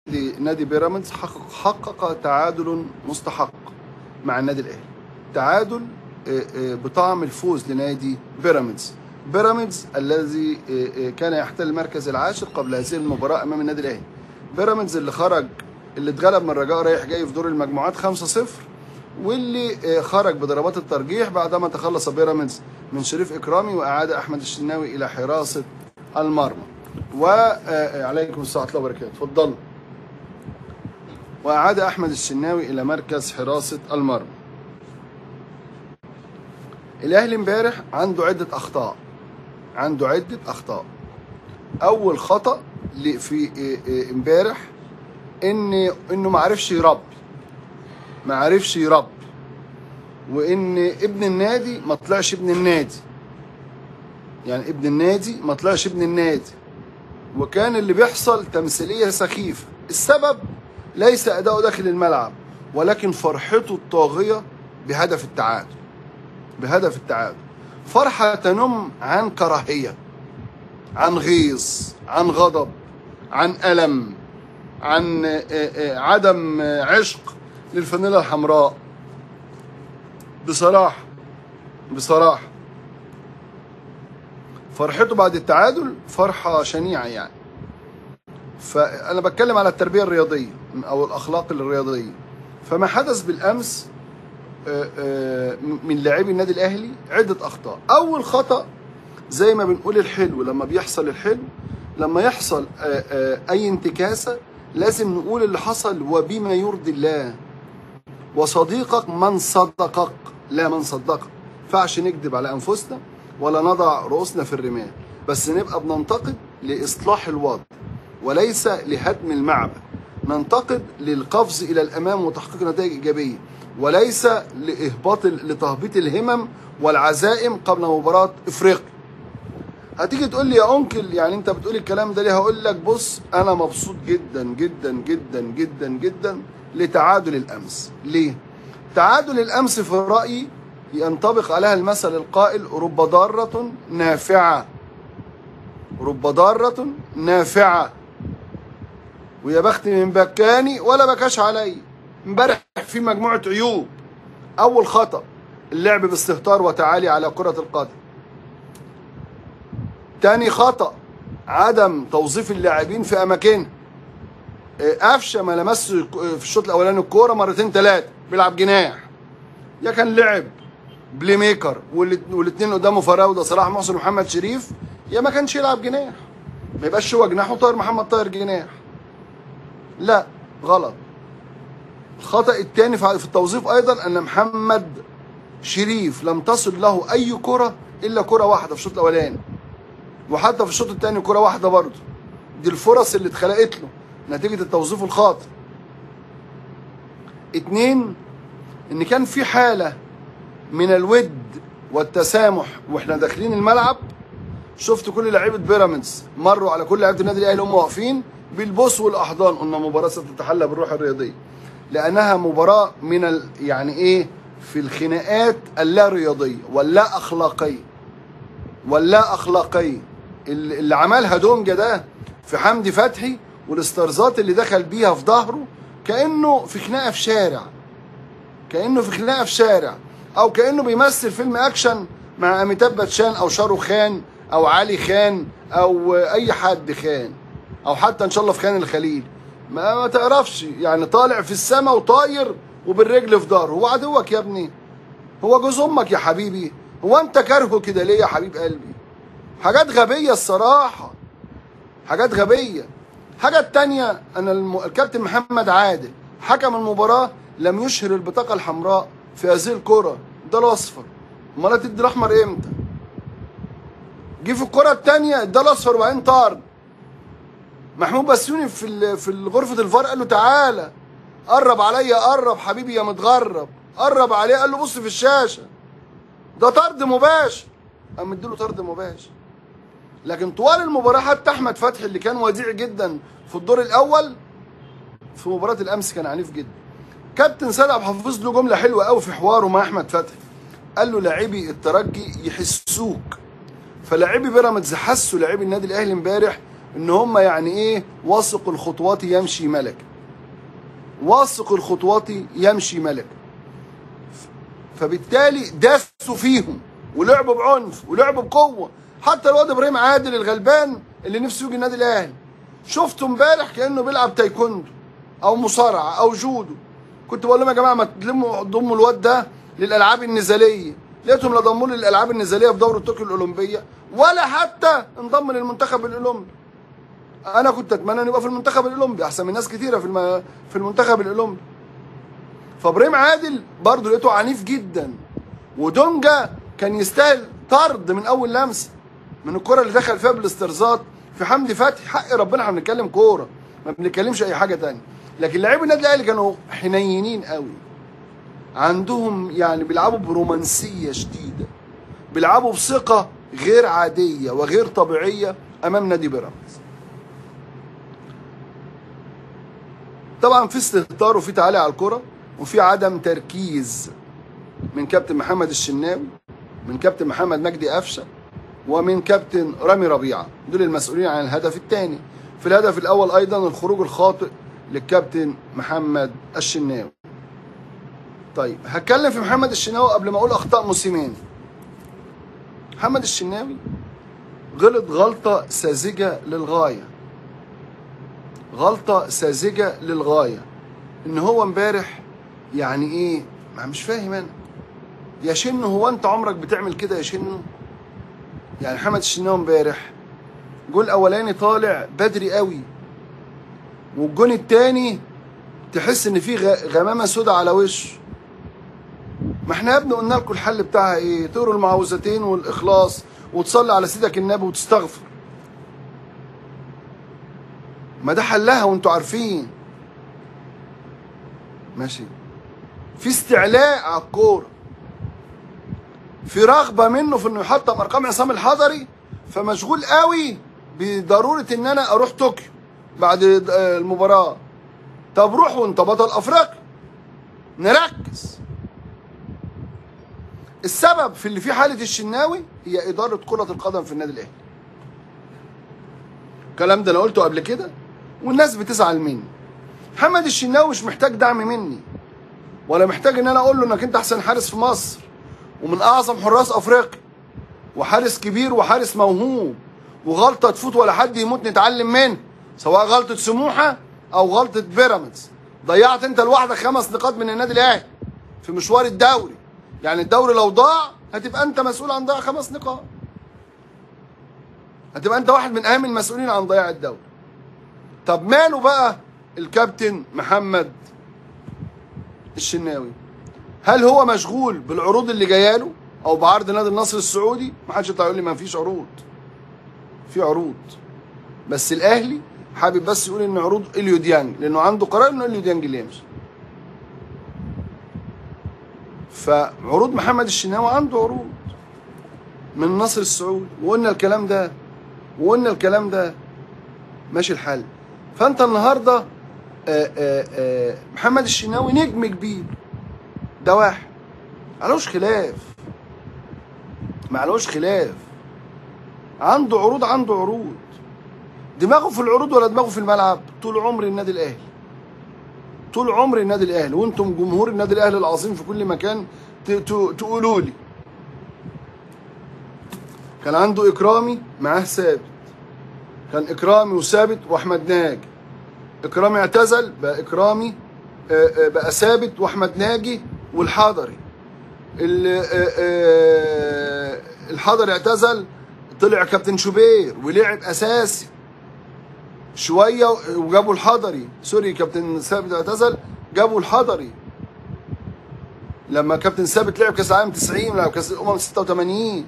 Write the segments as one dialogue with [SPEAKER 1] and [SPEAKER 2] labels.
[SPEAKER 1] نادي بيراميدز حقق حقق تعادل مستحق مع النادي الاهلي تعادل آه، آه، بطعم الفوز لنادي بيراميدز بيراميدز الذي آه، آه، كان يحتل المركز العاشر قبل هذه المباراه امام النادي الاهلي بيراميدز اللي خرج اللي اتغلب من الرجاء رايح جاي في دور المجموعات 5-0 واللي آه، خرج بضربات الترجيح بعدما تخلص بيراميدز من شريف اكرامي واعاد احمد الشناوي الى حراسه المرمى وعليكم السلام ورحمه الله وبركاته اتفضلوا وأعاد أحمد الشناوي إلى مركز حراسة المرمى. الأهلي امبارح عنده عدة أخطاء. عنده عدة أخطاء. أول خطأ ل- في إيه إيه امبارح إن إنه ما عرفش يربي. ما عرفش يربي. وإن ابن النادي ما طلعش ابن النادي. يعني ابن النادي ما طلعش ابن النادي. وكان اللي بيحصل تمثيليه سخيفه السبب ليس اداؤه داخل الملعب ولكن فرحته الطاغيه بهدف التعادل بهدف التعادل فرحه تنم عن كراهيه عن غيظ عن غضب عن الم عن آه، آه، عدم آه، عشق للفانيلا الحمراء بصراحه بصراحه فرحته بعد التعادل فرحة شنيعة يعني فأنا بتكلم على التربية الرياضية أو الأخلاق الرياضية فما حدث بالأمس آه، آه، من لاعبي النادي الأهلي عدة أخطاء أول خطأ زي ما بنقول الحلو لما بيحصل الحلو لما يحصل آه، آه، أي انتكاسة لازم نقول اللي حصل وبما يرضي الله وصديقك من صدقك لا من صدقك فعش نكذب على انفسنا ولا نضع رؤوسنا في الرمال بس نبقى بننتقد لاصلاح الوضع وليس لهدم المعبد ننتقد للقفز الى الامام وتحقيق نتائج ايجابيه وليس لاهباط لتهبيط الهمم والعزائم قبل مباراه افريقيا هتيجي تقول لي يا انكل يعني انت بتقول الكلام ده ليه هقول لك بص انا مبسوط جدا جدا جدا جدا جدا لتعادل الامس ليه تعادل الامس في رايي ينطبق عليها المثل القائل رب ضاره نافعه رب ضاره نافعه ويا بخت من بكاني ولا بكاش علي امبارح في مجموعه عيوب اول خطا اللعب باستهتار وتعالي على كره القدم تاني خطأ عدم توظيف اللاعبين في أماكنها آه، قفشه ما لمس في الشوط الاولاني الكوره مرتين ثلاثه بيلعب جناح يا كان لعب بلاي ميكر والاثنين قدامه فراوده صلاح محسن ومحمد شريف يا ما كانش يلعب جناح ما يبقاش هو جناح وطاهر محمد طاهر جناح لا غلط الخطا الثاني في في التوظيف ايضا ان محمد شريف لم تصل له اي كره الا كره واحده في الشوط الاولاني وحتى في الشوط الثاني كره واحده برضه دي الفرص اللي اتخلقت له نتيجه التوظيف الخاطئ اتنين ان كان في حاله من الود والتسامح واحنا داخلين الملعب شفت كل لعيبه بيراميدز مروا على كل لعيبه النادي الاهلي هم واقفين بالبوس والاحضان قلنا مباراه ستتحلى بالروح الرياضيه لانها مباراه من ال... يعني ايه في الخناقات اللا رياضيه واللا اخلاقيه واللا اخلاقيه اللي اللي عملها دونجا ده في حمدي فتحي والاسترزات اللي دخل بيها في ظهره كانه في خناقه في شارع كانه في خناقه في شارع او كانه بيمثل فيلم اكشن مع اميتاب باتشان او شارو خان او علي خان او اي حد خان او حتى ان شاء الله في خان الخليل ما, ما تعرفش يعني طالع في السماء وطاير وبالرجل في ظهره هو عدوك يا ابني هو جوز امك يا حبيبي هو انت كارهه كده ليه يا حبيب قلبي حاجات غبيه الصراحه حاجات غبيه حاجه التانية انا الم... الكابتن محمد عادل حكم المباراه لم يشهر البطاقه الحمراء في هذه الكره ده الاصفر امال هتدي الاحمر امتى جه في الكره الثانيه ادى الاصفر وبعدين طار محمود بسيوني في ال... في غرفه الفار قال له تعالى قرب عليا قرب حبيبي يا متغرب قرب عليه قال له بص في الشاشه ده طرد مباشر قام مديله طرد مباشر لكن طوال المباراه حتى احمد فتحي اللي كان وديع جدا في الدور الاول في مباراه الامس كان عنيف جدا كابتن سيد عبد الحفيظ له جمله حلوه قوي في حواره مع احمد فتحي قال له لاعبي الترجي يحسوك فلاعبي بيراميدز حسوا لاعبي النادي الاهلي امبارح ان هم يعني ايه واثق الخطوات يمشي ملك واثق الخطوات يمشي ملك فبالتالي داسوا فيهم ولعبوا بعنف ولعبوا بقوه حتى الواد ابراهيم عادل الغلبان اللي نفسه يجي النادي الاهلي شفته امبارح كانه بيلعب تايكوندو او مصارعه او جودو كنت بقول لهم يا جماعه ما تلموا ضموا الواد ده للالعاب النزاليه لقيتهم لا ضموه للالعاب النزاليه في دوره طوكيو الاولمبيه ولا حتى انضم للمنتخب الاولمبي انا كنت اتمنى انه يبقى في المنتخب الاولمبي احسن من ناس كتيره في الم... في المنتخب الاولمبي فابراهيم عادل برضه لقيته عنيف جدا ودونجا كان يستاهل طرد من اول لمسه من الكره اللي دخل فيها بالاسترزاط في حمدي فتحي حق ربنا احنا بنتكلم كوره ما بنتكلمش اي حاجه تانية لكن لاعبي النادي الاهلي كانوا حنينين قوي عندهم يعني بيلعبوا برومانسيه شديده بيلعبوا بثقه غير عاديه وغير طبيعيه امام نادي بيراميدز طبعا في استهتار وفي تعالي على الكره وفي عدم تركيز من كابتن محمد الشناوي من كابتن محمد مجدي قفشه ومن كابتن رامي ربيعه دول المسؤولين عن الهدف الثاني في الهدف الاول ايضا الخروج الخاطئ للكابتن محمد الشناوي طيب هتكلم في محمد الشناوي قبل ما اقول اخطاء موسيماني محمد الشناوي غلط غلطه ساذجه للغايه غلطه ساذجه للغايه ان هو امبارح يعني ايه ما مش فاهم انا يا شنو هو انت عمرك بتعمل كده يا شنو يعني محمد الشناوي امبارح جول اولاني طالع بدري قوي والجون التاني تحس ان في غ- غمامه سودة على وشه ما احنا يا ابني قلنا لكم الحل بتاعها ايه تقروا المعوذتين والاخلاص وتصلي على سيدك النبي وتستغفر ما ده حلها وانتوا عارفين ماشي في استعلاء على الكوره في رغبه منه في انه يحطم ارقام عصام الحضري فمشغول قوي بضروره ان انا اروح طوكيو بعد المباراه طب روح وانت بطل افريقيا نركز السبب في اللي في حاله الشناوي هي اداره كره القدم في النادي الاهلي الكلام ده انا قلته قبل كده والناس بتزعل مني محمد الشناوي مش محتاج دعم مني ولا محتاج ان انا اقول له انك انت احسن حارس في مصر ومن اعظم حراس افريقيا وحارس كبير وحارس موهوب وغلطه تفوت ولا حد يموت نتعلم منها سواء غلطه سموحه او غلطه بيراميدز ضيعت انت لوحدك خمس نقاط من النادي الاهلي في مشوار الدوري يعني الدوري لو ضاع هتبقى انت مسؤول عن ضياع خمس نقاط هتبقى انت واحد من اهم المسؤولين عن ضياع الدوري طب ماله بقى الكابتن محمد الشناوي هل هو مشغول بالعروض اللي جايه له او بعرض نادي النصر السعودي ما حدش يطلع يقول لي ما فيش عروض في عروض بس الاهلي حابب بس يقول ان عروض اليو ديانج لانه عنده قرار انه اليو ديانج اللي يمشي فعروض محمد الشناوي عنده عروض من النصر السعودي وقلنا الكلام ده وقلنا الكلام ده ماشي الحال فانت النهارده آآ آآ محمد الشناوي نجم كبير ده واحد معلوش خلاف معلوش خلاف عنده عروض عنده عروض دماغه في العروض ولا دماغه في الملعب طول عمر النادي الاهلي طول عمر النادي الاهلي وانتم جمهور النادي الاهلي العظيم في كل مكان ت- ت- تقولوا لي كان عنده اكرامي معاه ثابت كان اكرامي وثابت واحمد ناجي اكرامي اعتزل بقى اكرامي آه، آه، بقى ثابت واحمد ناجي والحضري ال- آه، آه، الحضري اعتزل طلع كابتن شوبير ولعب اساسي شويه وجابوا الحضري سوري كابتن ثابت اعتزل جابوا الحضري لما كابتن ثابت لعب كاس العالم 90 لعب كاس الامم 86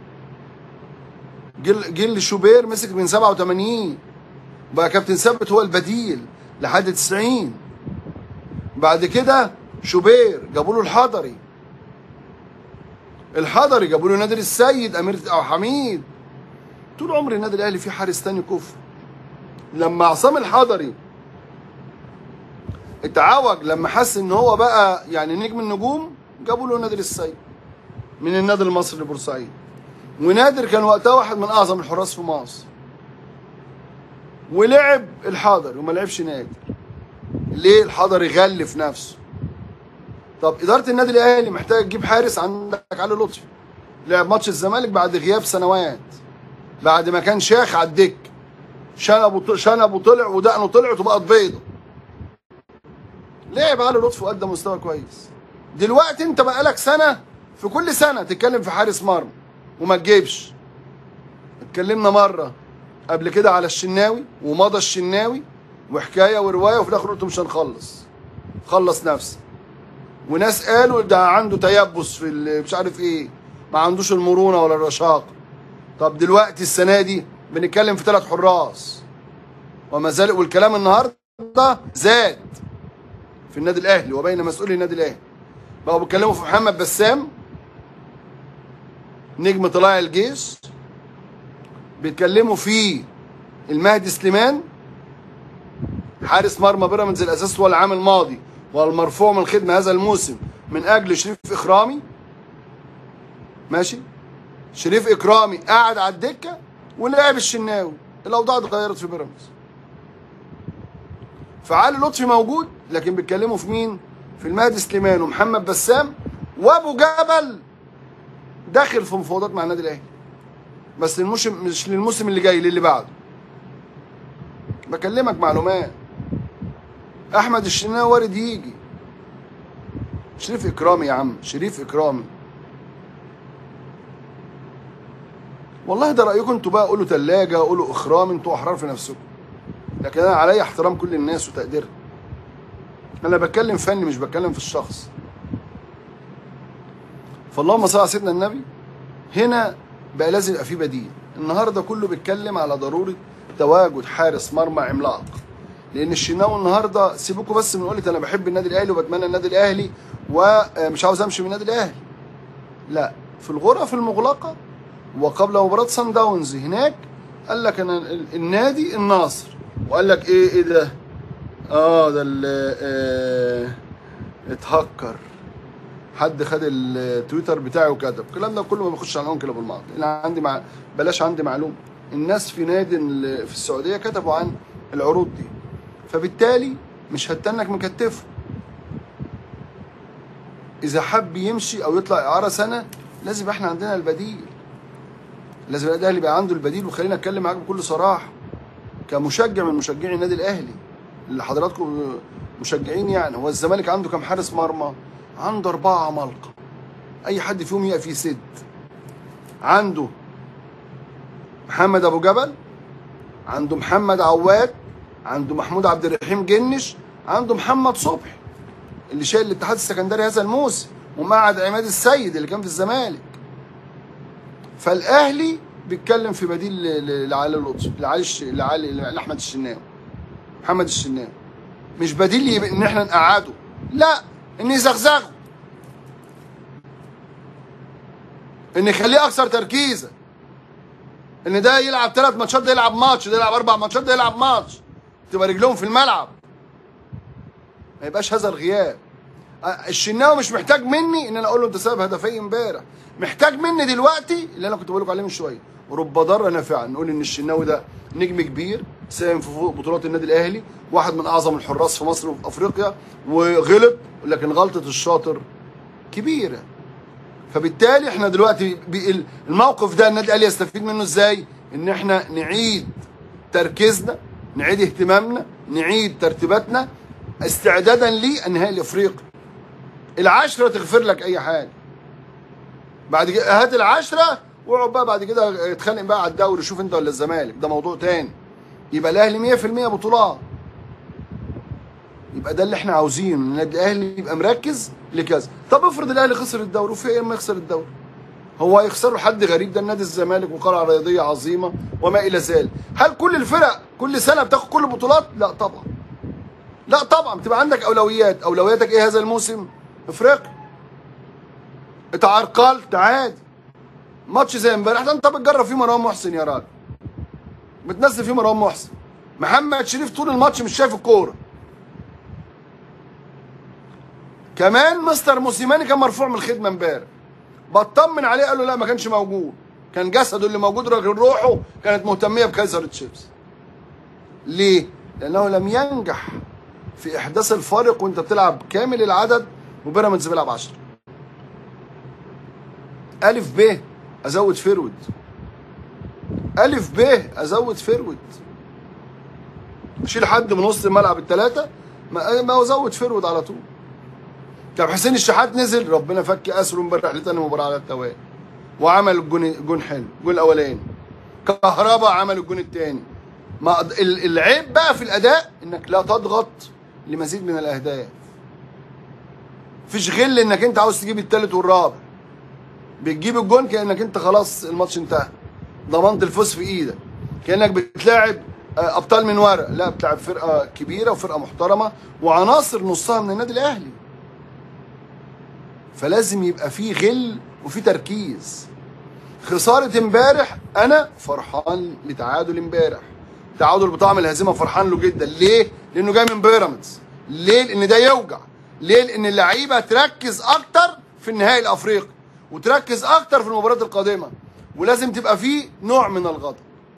[SPEAKER 1] جيل جيل شوبير مسك من 87 بقى كابتن ثابت هو البديل لحد 90 بعد كده شوبير جابوا له الحضري الحضري جابوا له نادر السيد امير او حميد طول عمر النادي الاهلي فيه حارس تاني كفر لما عصام الحضري اتعوج لما حس ان هو بقى يعني نجم النجوم جابوا له نادر السيد من النادي المصري لبورسعيد ونادر كان وقتها واحد من اعظم الحراس في مصر ولعب الحضري وما لعبش نادر ليه الحضري غلف نفسه طب اداره النادي الاهلي محتاجه تجيب حارس عندك علي لطفي لعب ماتش الزمالك بعد غياب سنوات بعد ما كان شاخ على الدك شنبه شنبه طلع ودقنه طلعت وبقت بيضه لعب علي لطفي وادى مستوى كويس دلوقتي انت بقالك سنه في كل سنه تتكلم في حارس مرمى وما تجيبش اتكلمنا مره قبل كده على الشناوي ومضى الشناوي وحكايه وروايه وفي الاخر قلت مش هنخلص خلص نفسك وناس قالوا ده عنده تيبس في ال- مش عارف ايه ما عندوش المرونه ولا الرشاقه طب دلوقتي السنه دي بنتكلم في ثلاث حراس وما زال والكلام النهارده زاد في النادي الاهلي وبين مسؤولي النادي الاهلي بقوا بيتكلموا في محمد بسام نجم طلائع الجيش بيتكلموا في المهدي سليمان حارس مرمى بيراميدز الاساس هو العام الماضي والمرفوع من الخدمه هذا الموسم من اجل شريف اكرامي ماشي شريف اكرامي قاعد على الدكه ولعب الشناوي الاوضاع اتغيرت في بيراميدز فعلي لطفي موجود لكن بيتكلموا في مين في المهدي سليمان ومحمد بسام وابو جبل داخل في مفاوضات مع النادي الاهلي بس الموسم مش للموسم اللي جاي للي بعده بكلمك معلومات احمد الشناوي وارد يجي شريف اكرامي يا عم شريف اكرامي والله ده رايكم انتوا بقى قولوا ثلاجه قولوا اخرام انتوا احرار في نفسكم لكن انا عليا احترام كل الناس وتقديرها انا بتكلم فني مش بتكلم في الشخص فاللهم صل على سيدنا النبي هنا بقى لازم يبقى في بديل النهارده كله بيتكلم على ضروره تواجد حارس مرمى عملاق لان الشناوي النهارده سيبوكوا بس من قولة انا بحب النادي الاهلي وبتمنى النادي الاهلي ومش عاوز امشي من النادي الاهلي لا في الغرف المغلقه وقبل مباراه سان داونز هناك قال لك انا ال- النادي الناصر وقال لك ايه ايه ده اه ده ال- آه اتهكر حد خد التويتر بتاعي وكتب الكلام ده كله ما بيخش على العنكل ابو المعطي انا عندي مع بلاش عندي معلومه الناس في نادي ال- في السعوديه كتبوا عن العروض دي فبالتالي مش هتنك مكتفه اذا حب يمشي او يطلع اعاره سنه لازم احنا عندنا البديل لازم النادي الاهلي يبقى عنده البديل وخلينا اتكلم معاك بكل صراحه كمشجع من مشجعي النادي الاهلي اللي حضراتكم مشجعين يعني هو الزمالك عنده كام حارس مرمى عنده اربعه عمالقه اي حد فيهم يقف يسد عنده محمد ابو جبل عنده محمد عواد عنده محمود عبد الرحيم جنش عنده محمد صبحي اللي شايل الاتحاد السكندري هذا الموسم ومعهد عماد السيد اللي كان في الزمالك فالاهلي بيتكلم في بديل ل- ل- لعلي لطفي لعلي الش- لعلي لاحمد الشناوي محمد الشناوي مش بديل يبقى ان احنا نقعده لا ان يزغزغه ان يخليه اكثر تركيزا ان ده يلعب ثلاث ماتشات ده يلعب ماتش ده يلعب اربع ماتشات ده يلعب ماتش تبقى رجلهم في الملعب ما يبقاش هذا الغياب أه، الشناوي مش محتاج مني ان انا اقول له انت سبب هدفي امبارح محتاج مني دلوقتي اللي انا كنت بقول لكم عليه من شويه ورب ضاره نافعه نقول ان الشناوي ده نجم كبير ساهم في بطولات النادي الاهلي واحد من اعظم الحراس في مصر وفي افريقيا وغلط لكن غلطه الشاطر كبيره فبالتالي احنا دلوقتي بي- الموقف ده النادي الاهلي يستفيد منه ازاي؟ ان احنا نعيد تركيزنا نعيد اهتمامنا نعيد ترتيباتنا استعدادا للنهائي الافريقي العشرة تغفر لك اي حاجه بعد كده هات العشرة واقعد بقى بعد كده اتخانق بقى على الدوري شوف انت ولا الزمالك ده موضوع تاني يبقى الاهلي 100% بطولات يبقى ده اللي احنا عاوزينه ان النادي الاهلي يبقى مركز لكذا طب افرض الاهلي خسر الدوري وفي ايه ما يخسر الدوري هو هيخسروا حد غريب ده نادي الزمالك وقلعه رياضيه عظيمه وما الى ذلك هل كل الفرق كل سنه بتاخد كل البطولات لا طبعا لا طبعا بتبقى عندك اولويات اولوياتك ايه هذا الموسم افريقيا اتعرقلت عادي ماتش زي امبارح ده انت بتجرب فيه مروان محسن يا راجل بتنزل فيه مروان محسن محمد شريف طول الماتش مش شايف الكوره كمان مستر موسيماني كان مرفوع من الخدمه امبارح بطمن عليه قال له لا ما كانش موجود كان جسده اللي موجود لكن روحه كانت مهتميه بكايزر تشيفز ليه؟ لانه لم ينجح في احداث الفارق وانت بتلعب كامل العدد وبيراميدز بيلعب 10 الف ب ازود فيرود الف ب ازود فيرود اشيل حد من وسط الملعب الثلاثه ما ما ازود فيرود على طول طب حسين الشحات نزل ربنا فك اسره امبارح لتاني مباراه على التوالي وعمل الجون الجون حلو الجون الاولاني كهربا عمل الجون الثاني ما ال- العيب بقى في الاداء انك لا تضغط لمزيد من الاهداف مفيش غل انك انت عاوز تجيب الثالث والرابع بتجيب الجون كانك انت خلاص الماتش انتهى ضمنت الفوز في ايدك كانك بتلاعب آه، ابطال من ورا لا بتلعب فرقه كبيره وفرقه محترمه وعناصر نصها من النادي الاهلي فلازم يبقى في غل وفي تركيز خساره امبارح انا فرحان لتعادل امبارح تعادل بطعم الهزيمه فرحان له جدا ليه لانه جاي من بيراميدز ليه لان ده يوجع ليه لان اللعيبه تركز اكتر في النهائي الافريقي وتركز اكتر في المباريات القادمه ولازم تبقى فيه نوع من الغضب